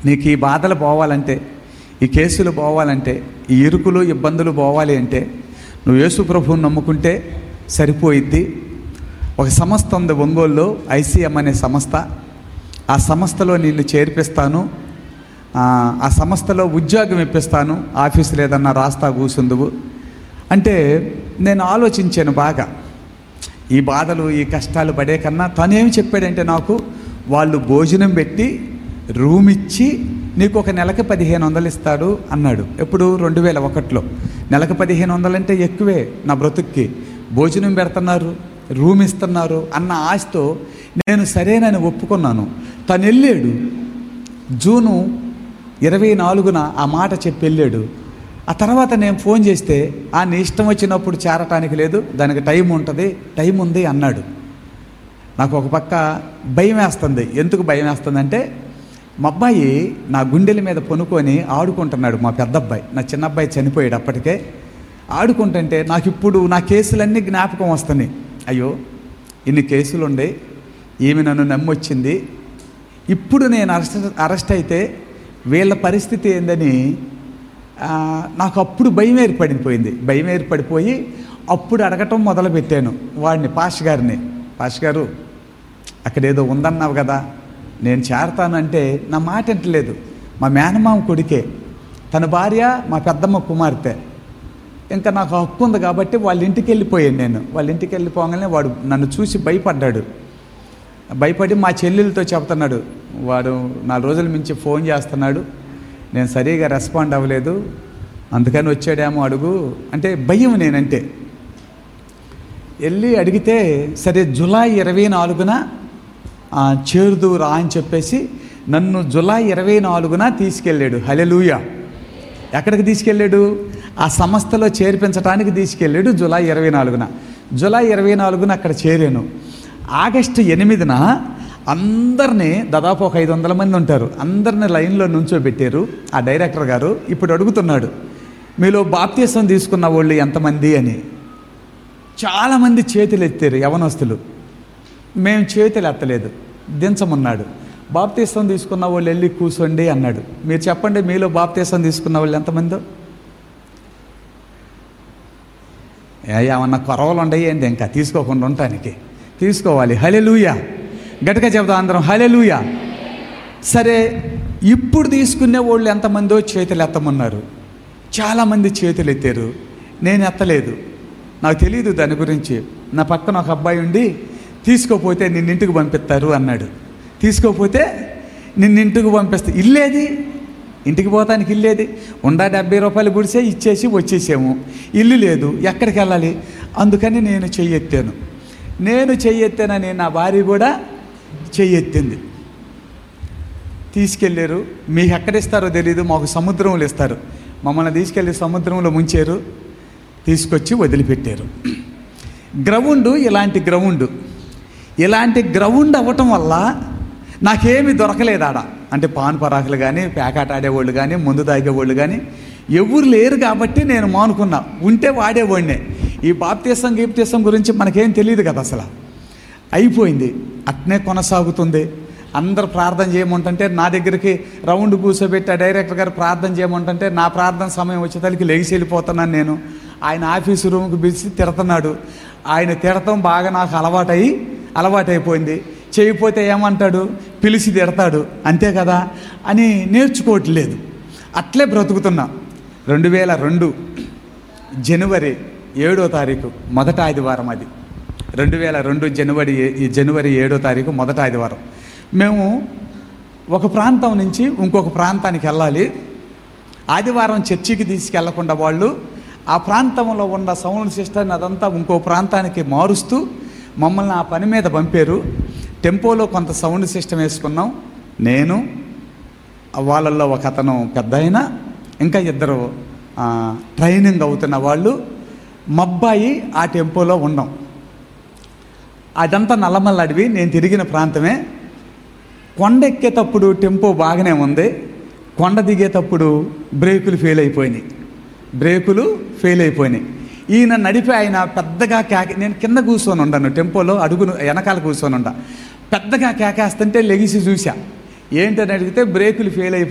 నీకు ఈ బాధలు పోవాలంటే ఈ కేసులు పోవాలంటే ఈ ఇరుకులు ఇబ్బందులు పోవాలి అంటే నువ్వు యేసు ప్రభువుని నమ్ముకుంటే సరిపోయిద్ది ఒక సంస్థ ఉంది ఒంగోలులో ఐసీఎం అనే సంస్థ ఆ సంస్థలో నిన్ను చేర్పిస్తాను ఆ, ఆ సంస్థలో ఉద్యోగం ఇప్పిస్తాను ఆఫీసులో ఏదన్నా రాస్తా కూసుందువు అంటే నేను ఆలోచించాను బాగా ఈ బాధలు ఈ కష్టాలు పడే కన్నా తనేమి చెప్పాడంటే నాకు వాళ్ళు భోజనం పెట్టి రూమ్ ఇచ్చి నీకు ఒక నెలకి పదిహేను వందలు ఇస్తాడు అన్నాడు ఎప్పుడు రెండు వేల ఒకటిలో నెలకు పదిహేను వందలు అంటే ఎక్కువే నా బ్రతుక్కి భోజనం పెడుతున్నారు రూమ్ ఇస్తున్నారు అన్న ఆశతో నేను సరేనని ఒప్పుకున్నాను తను వెళ్ళాడు జూను ఇరవై నాలుగున ఆ మాట చెప్పి వెళ్ళాడు ఆ తర్వాత నేను ఫోన్ చేస్తే ఆ నీ ఇష్టం వచ్చినప్పుడు చేరటానికి లేదు దానికి టైం ఉంటుంది టైం ఉంది అన్నాడు నాకు ఒక పక్క భయం వేస్తుంది ఎందుకు భయం వేస్తుందంటే మా అబ్బాయి నా గుండెల మీద పొనుకొని ఆడుకుంటున్నాడు మా పెద్ద అబ్బాయి నా చిన్న అబ్బాయి చనిపోయాడు అప్పటికే ఆడుకుంటుంటే నాకు ఇప్పుడు నా కేసులన్నీ జ్ఞాపకం వస్తున్నాయి అయ్యో ఇన్ని కేసులు ఉండే ఈమె నన్ను నమ్మొచ్చింది ఇప్పుడు నేను అరెస్ట్ అరెస్ట్ అయితే వీళ్ళ పరిస్థితి ఏందని ఆ, నాకు అప్పుడు భయం ఏర్పడిపోయింది భయం ఏర్పడిపోయి అప్పుడు అడగటం మొదలుపెట్టాను వాడిని పాష్ గారిని పాష్ గారు అక్కడ ఏదో ఉందన్నావు కదా నేను చేరతానంటే నా మాట వింటలేదు మా మేనమామ కొడుకే తన భార్య మా పెద్దమ్మ కుమార్తె ఇంకా నాకు హక్కు ఉంది కాబట్టి వాళ్ళ ఇంటికి వెళ్ళిపోయాను నేను వాళ్ళ ఇంటికి వెళ్ళిపోగానే వాడు నన్ను చూసి భయపడ్డాడు భయపడి మా చెల్లెలతో చెప్తున్నాడు వాడు నాలుగు రోజుల మించి ఫోన్ చేస్తున్నాడు నేను సరిగా రెస్పాండ్ అవ్వలేదు అందుకని వచ్చాడేమో అడుగు అంటే భయం నేనంటే వెళ్ళి అడిగితే సరే జులై ఇరవై నాలుగున ఆ, చేరుదురా అని చెప్పేసి నన్ను జులై ఇరవై నాలుగున తీసుకెళ్ళాడు హలెలూయా ఎక్కడికి తీసుకెళ్ళాడు ఆ సంస్థలో చేర్పించడానికి తీసుకెళ్ళాడు జూలై ఇరవై నాలుగున జూలై ఇరవై నాలుగున అక్కడ చేరాను ఆగస్టు ఎనిమిదిన అందరినీ దాదాపు ఒక ఐదు వందల మంది ఉంటారు అందరిని లైన్లో నుంచోబెట్టారు ఆ డైరెక్టర్ గారు ఇప్పుడు అడుగుతున్నాడు మీలో బాప్తీసం తీసుకున్న వాళ్ళు ఎంతమంది అని చాలామంది చేతులు ఎత్తారు యవనస్తులు మేము చేతులు ఎత్తలేదు దించమన్నాడు బాప్తీసం తీసుకున్న వాళ్ళు వెళ్ళి కూర్చోండి అన్నాడు మీరు చెప్పండి మీలో బాప్తీసం తీసుకున్న వాళ్ళు ఎంతమందో ఏ ఏమన్నా కొరవలు ఉండయి ఏంటి ఇంకా తీసుకోకుండా ఉండటానికి తీసుకోవాలి హలెలూయా గట్టిగా చెబుతాం అందరం హలెలూయా సరే ఇప్పుడు తీసుకునే వాళ్ళు ఎంతమందో చేతులు ఎత్తమన్నారు చాలామంది చేతులు ఎత్తారు నేను ఎత్తలేదు నాకు తెలియదు దాని గురించి నా పక్కన ఒక అబ్బాయి ఉండి తీసుకోపోతే నిన్నింటికి పంపిస్తారు అన్నాడు తీసుకోపోతే నిన్నింటికి పంపిస్తా ఇల్లేది ఇంటికి పోతానికి ఇల్లేది ఉండా డెబ్బై రూపాయలు గుడిసే ఇచ్చేసి వచ్చేసాము ఇల్లు లేదు ఎక్కడికి వెళ్ళాలి అందుకని నేను చెయ్యెత్తాను నేను చెయ్యెత్తానని నా భార్య కూడా చెయ్యెత్తింది తీసుకెళ్ళారు మీకు ఎక్కడ ఇస్తారో తెలియదు మాకు సముద్రంలో ఇస్తారు మమ్మల్ని తీసుకెళ్ళి సముద్రంలో ముంచారు తీసుకొచ్చి వదిలిపెట్టారు గ్రౌండ్ ఇలాంటి గ్రౌండ్ ఇలాంటి గ్రౌండ్ అవ్వటం వల్ల నాకేమీ దొరకలేదు ఆడ అంటే పాన్ పరాకులు కానీ పేకాట ఆడేవాళ్ళు కానీ ముందు తాగేవాళ్ళు కానీ ఎవరు లేరు కాబట్టి నేను మానుకున్నా ఉంటే వాడేవాడినే ఈ బాప్తీసం గీప్తీసం గురించి మనకేం తెలియదు కదా అసలు అయిపోయింది అట్నే కొనసాగుతుంది అందరు ప్రార్థన చేయమంటుంటే నా దగ్గరికి రౌండ్ కూర్చోబెట్టి ఆ డైరెక్టర్ గారు ప్రార్థన చేయమంటుంటే నా ప్రార్థన సమయం వచ్చేసరికి లెగిసి వెళ్ళిపోతున్నాను నేను ఆయన ఆఫీసు రూమ్కి పిలిచి తిడుతున్నాడు ఆయన తిడతాం బాగా నాకు అలవాటయి అలవాటైపోయింది చేయకపోతే ఏమంటాడు పిలిచి తిడతాడు అంతే కదా అని నేర్చుకోవట్లేదు అట్లే బ్రతుకుతున్నా రెండు వేల రెండు జనవరి ఏడో తారీఖు మొదట ఆదివారం అది రెండు వేల రెండు జనవరి ఏ- ఈ జనవరి ఏడో తారీఖు మొదట ఆదివారం మేము ఒక ప్రాంతం నుంచి ఇంకొక ప్రాంతానికి వెళ్ళాలి ఆదివారం చర్చికి తీసుకెళ్లకుండా వాళ్ళు ఆ ప్రాంతంలో ఉన్న సౌండ్ సిస్టమ్ అదంతా ఇంకో ప్రాంతానికి మారుస్తూ మమ్మల్ని ఆ పని మీద పంపారు టెంపోలో కొంత సౌండ్ సిస్టమ్ వేసుకున్నాం నేను వాళ్ళల్లో ఒక అతను పెద్ద ఆయన ఇంకా ఇద్దరు ఆ, ట్రైనింగ్ అవుతున్న వాళ్ళు మబ్బాయి ఆ టెంపోలో ఉన్నాం అదంతా నల్లమల్ల అడవి నేను తిరిగిన ప్రాంతమే కొండ ఎక్కేటప్పుడు టెంపో బాగానే ఉంది కొండ దిగేటప్పుడు బ్రేకులు ఫెయిల్ అయిపోయినాయి బ్రేకులు ఫెయిల్ అయిపోయినాయి ఈయన నడిపి ఆయన పెద్దగా కేక నేను కింద కూర్చొని ఉండను టెంపోలో అడుగును వెనకాల కూర్చొని ఉండ పెద్దగా కేకేస్తుంటే లెగిసి చూసా ఏంటని అడిగితే బ్రేకులు ఫెయిల్ అయిపోయి